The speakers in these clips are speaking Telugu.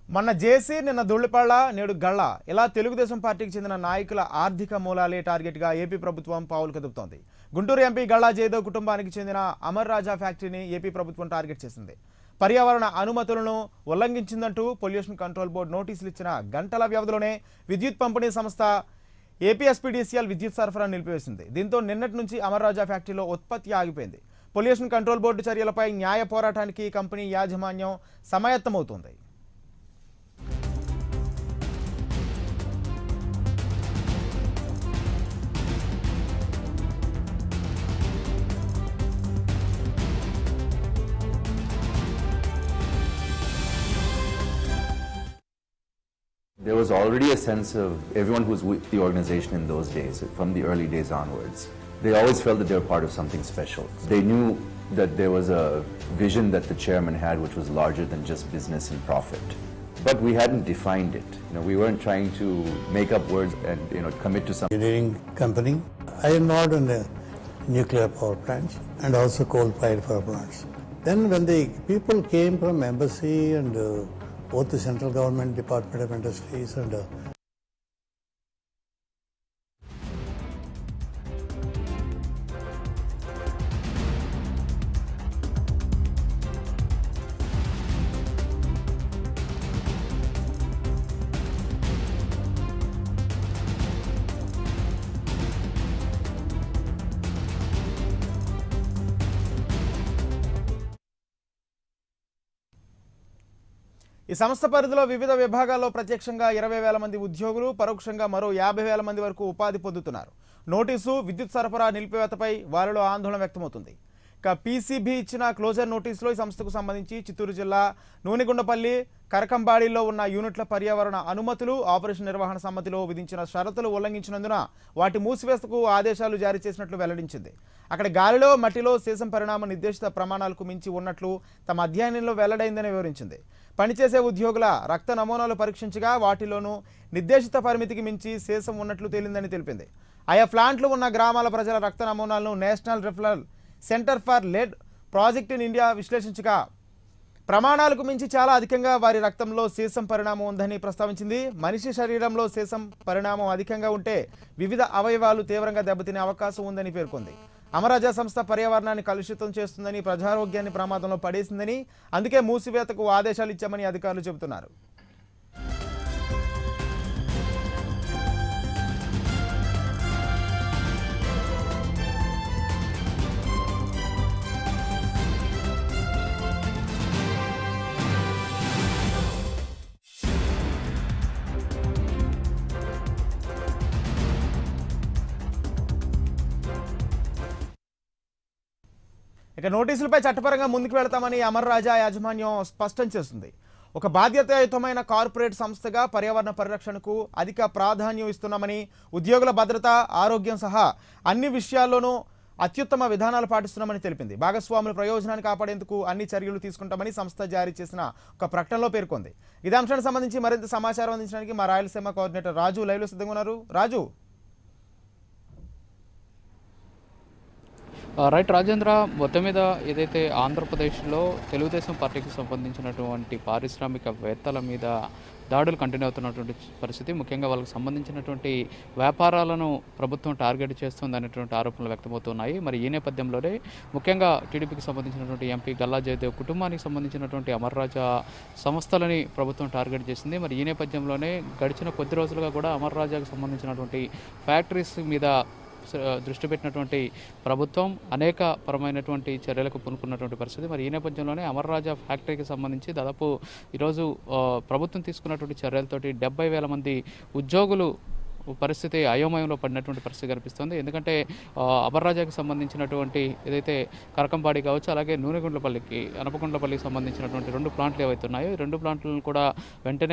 మొన్న జేసీ నిన్న దుళ్లిపళ్ళ నేడు గళ్ళ ఇలా తెలుగుదేశం పార్టీకి చెందిన నాయకుల ఆర్థిక మూలాలే టార్గెట్గా ఏపీ ప్రభుత్వం పావులు కదుపుతోంది గుంటూరు ఎంపీ గళ్ళా జయదేవ్ కుటుంబానికి చెందిన అమర్ రాజా ఫ్యాక్టరీని ఏపీ ప్రభుత్వం టార్గెట్ చేసింది పర్యావరణ అనుమతులను ఉల్లంఘించిందంటూ పొల్యూషన్ కంట్రోల్ బోర్డు నోటీసులు ఇచ్చిన గంటల వ్యవధిలోనే విద్యుత్ పంపిణీ సంస్థ ఏపీఎస్పీడీసీఎల్ విద్యుత్ సరఫరా నిలిపివేసింది దీంతో నిన్నటి నుంచి అమర్ రాజా ఫ్యాక్టరీలో ఉత్పత్తి ఆగిపోయింది పొల్యూషన్ కంట్రోల్ బోర్డు చర్యలపై న్యాయ పోరాటానికి కంపెనీ యాజమాన్యం సమాయత్తమవుతోంది There was already a sense of everyone who was with the organization in those days, from the early days onwards. They always felt that they were part of something special. They knew that there was a vision that the chairman had which was larger than just business and profit. But we hadn't defined it. You know, we weren't trying to make up words and you know commit to something. engineering company. I involved in the nuclear power plants and also coal-fired power plants. Then when the people came from embassy and uh, both the central government, Department of Industries and uh, ఈ సంస్థ పరిధిలో వివిధ విభాగాల్లో ప్రత్యక్షంగా ఇరవై వేల మంది ఉద్యోగులు పరోక్షంగా మరో యాభై వేల మంది వరకు ఉపాధి పొందుతున్నారు నోటీసు విద్యుత్ సరఫరా నిలిపివేతపై వారిలో ఆందోళన వ్యక్తమవుతుంది ఇక పీసీబీ ఇచ్చిన క్లోజర్ నోటీసులో ఈ సంస్థకు సంబంధించి చిత్తూరు జిల్లా నూనెగుండపల్లి కరకంబాడిలో ఉన్న యూనిట్ల పర్యావరణ అనుమతులు ఆపరేషన్ నిర్వహణ సమ్మతిలో విధించిన షరతులు ఉల్లంఘించినందున వాటి మూసివేతకు ఆదేశాలు జారీ చేసినట్లు వెల్లడించింది అక్కడ గాలిలో మట్టిలో సీసం పరిణామ నిర్దేశిత ప్రమాణాలకు మించి ఉన్నట్లు తమ అధ్యయనంలో వెల్లడైందని వివరించింది పనిచేసే ఉద్యోగుల రక్త నమూనాలు పరీక్షించగా వాటిలోనూ నిర్దేశిత పరిమితికి మించి సీసం ఉన్నట్లు తేలిందని తెలిపింది ఆయా ప్లాంట్లు ఉన్న గ్రామాల ప్రజల రక్త నమూనాలను national referral centre for lead project in India విశ్లేషించగా ప్రమాణాలకు మించి చాలా అధికంగా వారి రక్తంలో సీసం పరిణామం ఉందని ప్రస్తావించింది మనిషి శరీరంలో సీసం పరిణామం అధికంగా ఉంటే వివిధ అవయవాలు తీవ్రంగా దెబ్బతినే అవకాశం ఉందని పేర్కొంది అమరాజా సంస్థ పర్యావరణాన్ని కలుషితం చేస్తుందని ప్రజారోగ్యాన్ని ప్రమాదంలో పడేసిందని అందుకే మూసివేతకు ఆదేశాలు ఇచ్చామని అధికారులు చెబుతున్నారు ఇక నోటీసులపై చట్టపరంగా ముందుకు వెళతామని అమర్ రాజా యాజమాన్యం స్పష్టం చేస్తుంది ఒక బాధ్యతాయుతమైన కార్పొరేట్ సంస్థగా పర్యావరణ పరిరక్షణకు అధిక ప్రాధాన్యం ఇస్తున్నామని ఉద్యోగుల భద్రత ఆరోగ్యం సహా అన్ని విషయాల్లోనూ అత్యుత్తమ విధానాలు పాటిస్తున్నామని తెలిపింది భాగస్వాముల ప్రయోజనాన్ని కాపాడేందుకు అన్ని చర్యలు తీసుకుంటామని సంస్థ జారీ చేసిన ఒక ప్రకటనలో పేర్కొంది ఇదే అంశానికి సంబంధించి మరింత సమాచారం అందించడానికి మా రాయలసీమ కోఆర్డినేటర్ రాజు లైవ్లో సిద్ధంగా ఉన్నారు రాజు ఆ, రైట్ రాజేంద్ర మొత్తం మీద ఏదైతే ఆంధ్రప్రదేశ్లో తెలుగుదేశం పార్టీకి సంబంధించినటువంటి పారిశ్రామికవేత్తల మీద దాడులు కంటిన్యూ అవుతున్నటువంటి పరిస్థితి ముఖ్యంగా వాళ్ళకి సంబంధించినటువంటి వ్యాపారాలను ప్రభుత్వం టార్గెట్ చేస్తుంది అనేటువంటి ఆరోపణలు వ్యక్తమవుతున్నాయి మరి ఈ నేపథ్యంలోనే ముఖ్యంగా టీడీపీకి సంబంధించినటువంటి ఎంపీ గల్లా జయదేవ్ కుటుంబానికి సంబంధించినటువంటి అమర్రాజా సంస్థలని ప్రభుత్వం టార్గెట్ చేసింది మరి ఈ నేపథ్యంలోనే గడిచిన కొద్ది రోజులుగా కూడా అమర్రాజాకు సంబంధించినటువంటి ఫ్యాక్టరీస్ మీద స- దృష్టి పెట్టినటువంటి ప్రభుత్వం అనేక పరమైనటువంటి చర్యలకు పూనుకున్నటువంటి పరిస్థితి మరి ఈ నేపథ్యంలోనే అమర్ రాజా ఫ్యాక్టరీకి సంబంధించి దాదాపు ఈరోజు ఆ, ప్రభుత్వం తీసుకున్నటువంటి చర్యలతోటి డెబ్బై వేల మంది ఉద్యోగులు పరిస్థితి అయోమయంలో పడినటువంటి పరిస్థితి కనిపిస్తుంది ఎందుకంటే ఆ, అమర్రాజాకి సంబంధించినటువంటి ఏదైతే కరకంపాడి కావచ్చు అలాగే నూనెగుండ్లపల్లికి అనపగుండ్లపల్లికి సంబంధించినటువంటి రెండు ప్లాంట్లు ఏవైతే ఉన్నాయో ఈ రెండు ప్లాంట్లను కూడా వెంటనే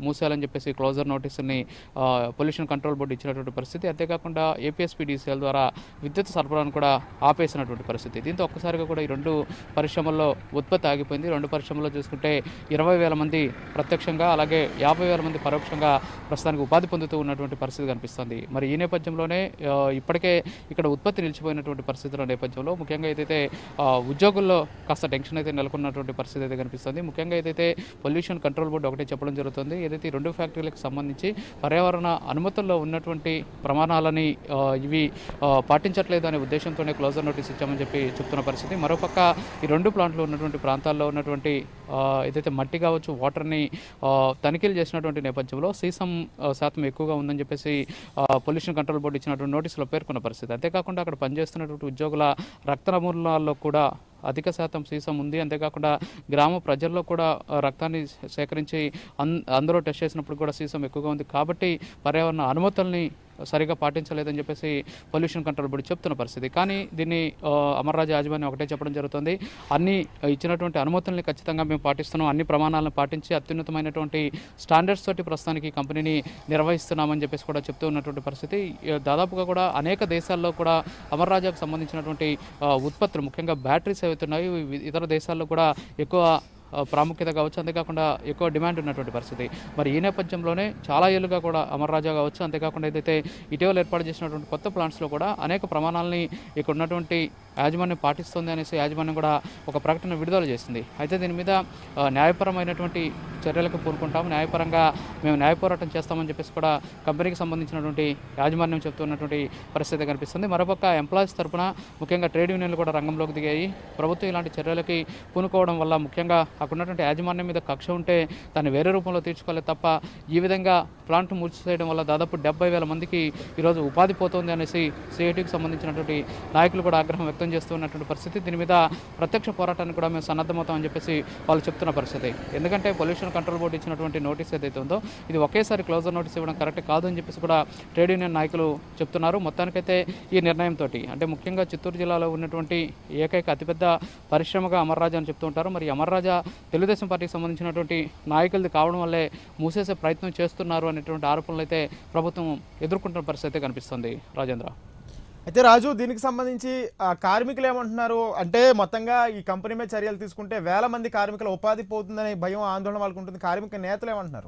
మూసేయాలని చెప్పేసి క్లోజర్ నోటీసుని పొల్యూషన్ కంట్రోల్ బోర్డు ఇచ్చినటువంటి పరిస్థితి అంతేకాకుండా ఏపీఎస్పీడీసీఎల్ ద్వారా విద్యుత్ సరఫరాను కూడా ఆపేసినటువంటి పరిస్థితి దీంతో ఒక్కసారిగా కూడా ఈ రెండు పరిశ్రమల్లో ఉత్పత్తి ఆగిపోయింది రెండు పరిశ్రమల్లో చూసుకుంటే ఇరవై వేల మంది ప్రత్యక్షంగా అలాగే యాభై వేల మంది పరోక్షంగా ప్రస్తుతానికి ఉపాధి పొందుతూ ఉన్నటువంటి పరిస్థితి కనిపిస్తుంది మరి ఈ నేపథ్యంలోనే ఆ, ఇప్పటికే ఇక్కడ ఉత్పత్తి నిలిచిపోయినటువంటి పరిస్థితుల నేపథ్యంలో ముఖ్యంగా ఏదైతే ఆ, ఉద్యోగుల్లో కాస్త టెన్షన్ అయితే నెలకొన్నటువంటి పరిస్థితి అయితే కనిపిస్తుంది ముఖ్యంగా ఏదైతే పొల్యూషన్ కంట్రోల్ బోర్డు ఒకటే చెప్పడం జరుగుతుంది ఏదైతే ఈ రెండు ఫ్యాక్టరీలకు సంబంధించి పర్యావరణ అనుమతుల్లో ఉన్నటువంటి ప్రమాణాలని ఆ, ఇవి ఆ, పాటించట్లేదు అనే ఉద్దేశంతోనే క్లోజర్ నోటీస్ ఇచ్చామని చెప్పి చెప్తున్న పరిస్థితి మరోపక్క ఈ రెండు ప్లాంట్లు ఉన్నటువంటి ప్రాంతాల్లో ఉన్నటువంటి ఆ, ఏదైతే మట్టి కావచ్చు వాటర్ని ఆ, తనిఖీలు చేసినటువంటి నేపథ్యంలో సీసం ఆ, శాతం ఎక్కువగా ఉందని చెప్పేసి ఆ, పొల్యూషన్ కంట్రోల్ బోర్డు ఇచ్చినటువంటి నోటీసులో పేర్కొన్న పరిస్థితి అంతేకాకుండా అక్కడ పనిచేస్తున్నటువంటి ఉద్యోగుల రక్త నమూనాల్లో కూడా అధిక శాతం సీసం ఉంది అంతేకాకుండా గ్రామ ప్రజల్లో కూడా ఆ, రక్తాన్ని సేకరించి అన్ అందరూ టెస్ట్ చేసినప్పుడు కూడా సీసం ఎక్కువగా ఉంది కాబట్టి పర్యావరణ అనుమతుల్ని సరిగా పాటించలేదని చెప్పేసి పొల్యూషన్ కంట్రోల్ బోర్డు చెప్తున్న పరిస్థితి కానీ దీన్ని ఆ, అమర్రాజు యాజమాన్యం ఒకటే చెప్పడం జరుగుతుంది అన్ని ఆ, ఇచ్చినటువంటి అనుమతుల్ని ఖచ్చితంగా మేము పాటిస్తున్నాం అన్ని ప్రమాణాలను పాటించి అత్యున్నతమైనటువంటి స్టాండర్డ్స్ తోటి ప్రస్తుతానికి ఈ కంపెనీని నిర్వహిస్తున్నామని చెప్పేసి కూడా చెప్తూ ఉన్నటువంటి పరిస్థితి ఆ, దాదాపుగా కూడా అనేక దేశాల్లో కూడా అమర్రాజాకు సంబంధించినటువంటి ఆ, ఉత్పత్తులు ముఖ్యంగా బ్యాటరీస్ అవుతున్నాయి ఇవి ఇతర దేశాల్లో కూడా ఎక్కువ ఆ, ప్రాముఖ్యత కావచ్చు అంతేకాకుండా ఎక్కువ డిమాండ్ ఉన్నటువంటి పరిస్థితి మరి ఈ నేపథ్యంలోనే చాలా ఏళ్ళుగా కూడా అమర్ రాజా కావచ్చు అంతేకాకుండా ఏదైతే ఇటీవల ఏర్పాటు చేసినటువంటి కొత్త ప్లాంట్స్లో కూడా అనేక ప్రమాణాలని ఇక్కడ ఉన్నటువంటి యాజమాన్యం పాటిస్తుంది అనేసి యాజమాన్యం కూడా ఒక ప్రకటన విడుదల చేసింది అయితే దీని మీద ఆ, న్యాయపరమైనటువంటి చర్యలకు పూనుకుంటాం న్యాయపరంగా మేము న్యాయ పోరాటం చేస్తామని చెప్పేసి కూడా కంపెనీకి సంబంధించినటువంటి యాజమాన్యం చెప్తున్నటువంటి పరిస్థితి కనిపిస్తుంది మరోపక్క ఎంప్లాయీస్ తరపున ముఖ్యంగా ట్రేడ్ యూనియన్లు కూడా రంగంలోకి దిగాయి ప్రభుత్వం ఇలాంటి చర్యలకి పూనుకోవడం వల్ల ముఖ్యంగా అక్కడ ఉన్నటువంటి యాజమాన్యం మీద కక్ష ఉంటే దాన్ని వేరే రూపంలో తీర్చుకోలేదు తప్ప ఈ విధంగా ప్లాంట్ మూసివేయడం వల్ల దాదాపు డెబ్బై వేల మందికి ఈరోజు ఉపాధి పోతుంది అనేసి సిఐటికి సంబంధించినటువంటి నాయకులు కూడా ఆగ్రహం వ్యక్తం చేస్తున్నటువంటి పరిస్థితి దీని మీద ప్రత్యక్ష పోరాటానికి కూడా మేము సన్నద్ధమవుతామని చెప్పేసి వాళ్ళు చెప్తున్న పరిస్థితి ఎందుకంటే పొల్యూషన్ కంట్రోల్ బోర్డు ఇచ్చినటువంటి నోటీస్ ఏదైతే ఉందో ఇది ఒకేసారి క్లోజర్ నోటీస్ ఇవ్వడం కరెక్ట్ కాదు అని చెప్పేసి కూడా ట్రేడ్ యూనియన్ నాయకులు చెప్తున్నారు మొత్తానికైతే ఈ నిర్ణయంతో అంటే ముఖ్యంగా చిత్తూరు జిల్లాలో ఉన్నటువంటి ఏకైక అతిపెద్ద పరిశ్రమగా అమర్రాజా అని చెప్తూ ఉంటారు మరి అమర్రాజా తెలుగుదేశం పార్టీకి సంబంధించినటువంటి నాయకులది కావడం వల్లే మూసేసే ప్రయత్నం చేస్తున్నారు అనేటువంటి ఆరోపణలు అయితే ప్రభుత్వం ఎదుర్కొంటున్న పరిస్థితి అయితే కనిపిస్తుంది రాజేంద్ర అయితే రాజు దీనికి సంబంధించి ఆ, కార్మికులు ఏమంటున్నారు అంటే మొత్తంగా ఈ కంపెనీ మీద చర్యలు తీసుకుంటే వేల మంది కార్మికుల ఉపాధి పోతుందనే భయం ఆందోళన వాళ్ళకు ఉంటుంది కార్మిక నేతలు ఏమంటున్నారు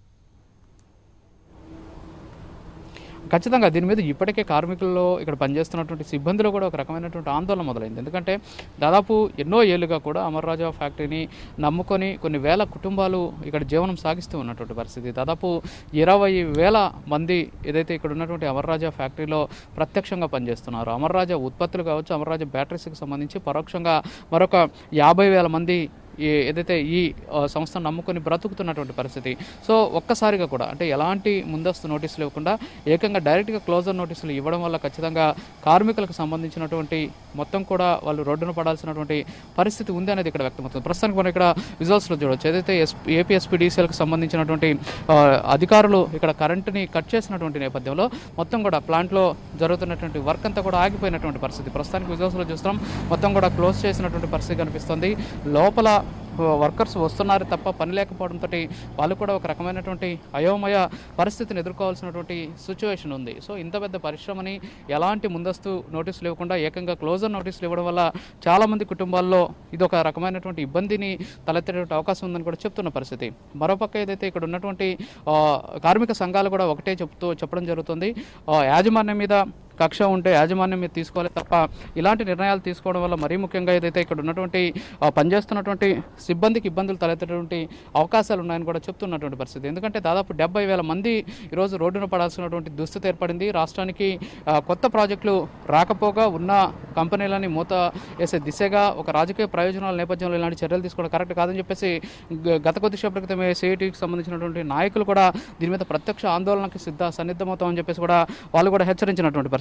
ఖచ్చితంగా దీని మీద ఇప్పటికే కార్మికుల్లో ఇక్కడ పనిచేస్తున్నటువంటి సిబ్బందిలో కూడా ఒక రకమైనటువంటి ఆందోళన మొదలైంది ఎందుకంటే దాదాపు ఎన్నో ఏళ్ళుగా కూడా అమర్ రాజా ఫ్యాక్టరీని నమ్ముకొని కొన్ని వేల కుటుంబాలు ఇక్కడ జీవనం సాగిస్తూ ఉన్నటువంటి పరిస్థితి దాదాపు ఇరవై వేల మంది ఏదైతే ఇక్కడ ఉన్నటువంటి అమర్ రాజా ఫ్యాక్టరీలో ప్రత్యక్షంగా పనిచేస్తున్నారు అమర్ రాజా ఉత్పత్తులు కావచ్చు అమర్ రాజా బ్యాటరీస్కి సంబంధించి పరోక్షంగా మరొక యాభై వేల మంది ఈ ఏదైతే ఈ ఆ, సంస్థను నమ్ముకొని బ్రతుకుతున్నటువంటి పరిస్థితి సో ఒక్కసారిగా కూడా అంటే ఎలాంటి ముందస్తు నోటీసులు ఇవ్వకుండా ఏకంగా డైరెక్ట్గా క్లోజర్ నోటీసులు ఇవ్వడం వల్ల ఖచ్చితంగా కార్మికులకు సంబంధించినటువంటి మొత్తం కూడా వాళ్ళు రోడ్డున పడాల్సినటువంటి పరిస్థితి ఉంది అనేది ఇక్కడ వ్యక్తమవుతుంది ప్రస్తుతానికి మనం ఇక్కడ విజువల్స్లో చూడవచ్చు ఏదైతే ఎస్ ఏపీఎస్పీడీసీఎల్కి సంబంధించినటువంటి ఆ, అధికారులు ఇక్కడ కరెంటుని కట్ చేసినటువంటి నేపథ్యంలో మొత్తం కూడా ప్లాంట్లో జరుగుతున్నటువంటి వర్క్ అంతా కూడా ఆగిపోయినటువంటి పరిస్థితి ప్రస్తుతానికి విజువల్స్లో చూస్తున్నాం మొత్తం కూడా క్లోజ్ చేసినటువంటి పరిస్థితి కనిపిస్తుంది లోపల వర్కర్స్ వస్తున్నారు తప్ప పని లేకపోవడంతో వాళ్ళు కూడా ఒక రకమైనటువంటి అయోమయ పరిస్థితిని ఎదుర్కోవాల్సినటువంటి సిచ్యువేషన్ ఉంది సో ఇంత పెద్ద పరిశ్రమని ఎలాంటి ముందస్తు నోటీసులు ఇవ్వకుండా ఏకంగా క్లోజర్ నోటీసులు ఇవ్వడం వల్ల చాలామంది కుటుంబాల్లో ఇది ఒక రకమైనటువంటి ఇబ్బందిని తలెత్తేటువంటి అవకాశం ఉందని కూడా చెప్తున్న పరిస్థితి మరోపక్క ఏదైతే ఇక్కడ ఉన్నటువంటి ఆ, కార్మిక సంఘాలు కూడా ఒకటే చెప్తూ చెప్పడం జరుగుతుంది ఆ, యాజమాన్యం మీద కక్ష ఉంటే యాజమాన్యం మీద తీసుకోవాలి తప్ప ఇలాంటి నిర్ణయాలు తీసుకోవడం వల్ల మరీ ముఖ్యంగా ఏదైతే ఇక్కడ ఉన్నటువంటి ఆ, పనిచేస్తున్నటువంటి సిబ్బందికి ఇబ్బందులు తలెత్తేటువంటి అవకాశాలు ఉన్నాయని కూడా చెప్తున్నటువంటి పరిస్థితి ఎందుకంటే దాదాపు డెబ్బై వేల మంది ఈరోజు రోడ్డున పడాల్సినటువంటి దుస్థితి ఏర్పడింది రాష్ట్రానికి ఆ, కొత్త ప్రాజెక్టులు రాకపోగా ఉన్న కంపెనీలని మూత వేసే దిశగా ఒక రాజకీయ ప్రయోజనాల నేపథ్యంలో ఇలాంటి చర్యలు తీసుకోవడం కరెక్ట్ కాదని చెప్పేసి గ- గత కొద్దిసేపటి క్రితమే సిఐటికి సంబంధించినటువంటి నాయకులు కూడా దీని మీద ప్రత్యక్ష ఆందోళనకి సిద్ధ సన్నిద్ధమవుతామని చెప్పేసి కూడా వాళ్ళు కూడా హెచ్చరించినటువంటి పరిస్థితి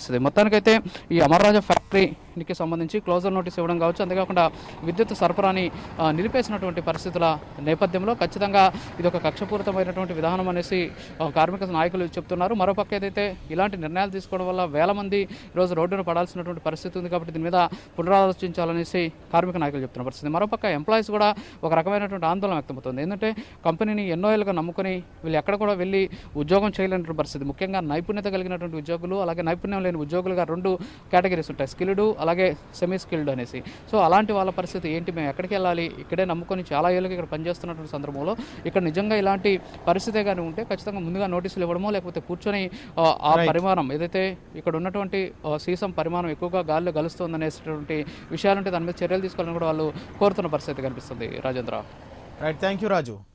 పరిస్థితి మొత్తానికైతే ఈ అమర్రాజా ఫ్యాక్టరీకి సంబంధించి క్లోజర్ నోటీస్ ఇవ్వడం కావచ్చు అంతేకాకుండా విద్యుత్ సరఫరాని ఆ, నిలిపేసినటువంటి పరిస్థితుల నేపథ్యంలో ఖచ్చితంగా ఇది ఒక కక్షపూరితమైనటువంటి విధానం అనేసి ఆ, కార్మిక నాయకులు చెప్తున్నారు మరోపక్క ఏదైతే ఇలాంటి నిర్ణయాలు తీసుకోవడం వల్ల వేల మంది ఈరోజు రోడ్డున పడాల్సినటువంటి పరిస్థితి ఉంది కాబట్టి దీని మీద పునరాలోచించాలనేసి కార్మిక నాయకులు చెప్తున్న పరిస్థితి మరోపక్క ఎంప్లాయీస్ కూడా ఒక రకమైనటువంటి ఆందోళన వ్యక్తమవుతుంది ఎందుకంటే కంపెనీని ఎన్నో ఏళ్ళుగా నమ్ముకొని వీళ్ళు ఎక్కడ కూడా వెళ్ళి ఉద్యోగం చేయలేనటువంటి పరిస్థితి ముఖ్యంగా నైపుణ్యత కలిగినటువంటి ఉద్యోగులు అలాగే నైపుణ్యం లేని ఉద్యోగులుగా రెండు కేటగిరీస్ ఉంటాయి స్కిల్డ్ అలాగే సెమీ స్కిల్డ్ అనేసి సో అలాంటి వాళ్ళ పరిస్థితి ఏంటి మేము ఎక్కడికి వెళ్ళాలి ఇక్కడే నమ్ముకొని చాలా ఏళ్ళుగా ఇక్కడ పనిచేస్తున్నటువంటి సందర్భంలో ఇక్కడ నిజంగా ఇలాంటి పరిస్థితే కానీ ఉంటే ఖచ్చితంగా ముందుగా నోటీసులు ఇవ్వడమో లేకపోతే కూర్చొని ఆ, ఆ పరిమాణం ఏదైతే ఇక్కడ ఉన్నటువంటి ఆ, సీసం పరిమాణం ఎక్కువగా గాల్లో గలుస్తుందనేటువంటి విషయాలుంటే దాని మీద చర్యలు తీసుకోవాలని కూడా వాళ్ళు కోరుతున్న పరిస్థితి కనిపిస్తుంది Rajendra right thank you Raju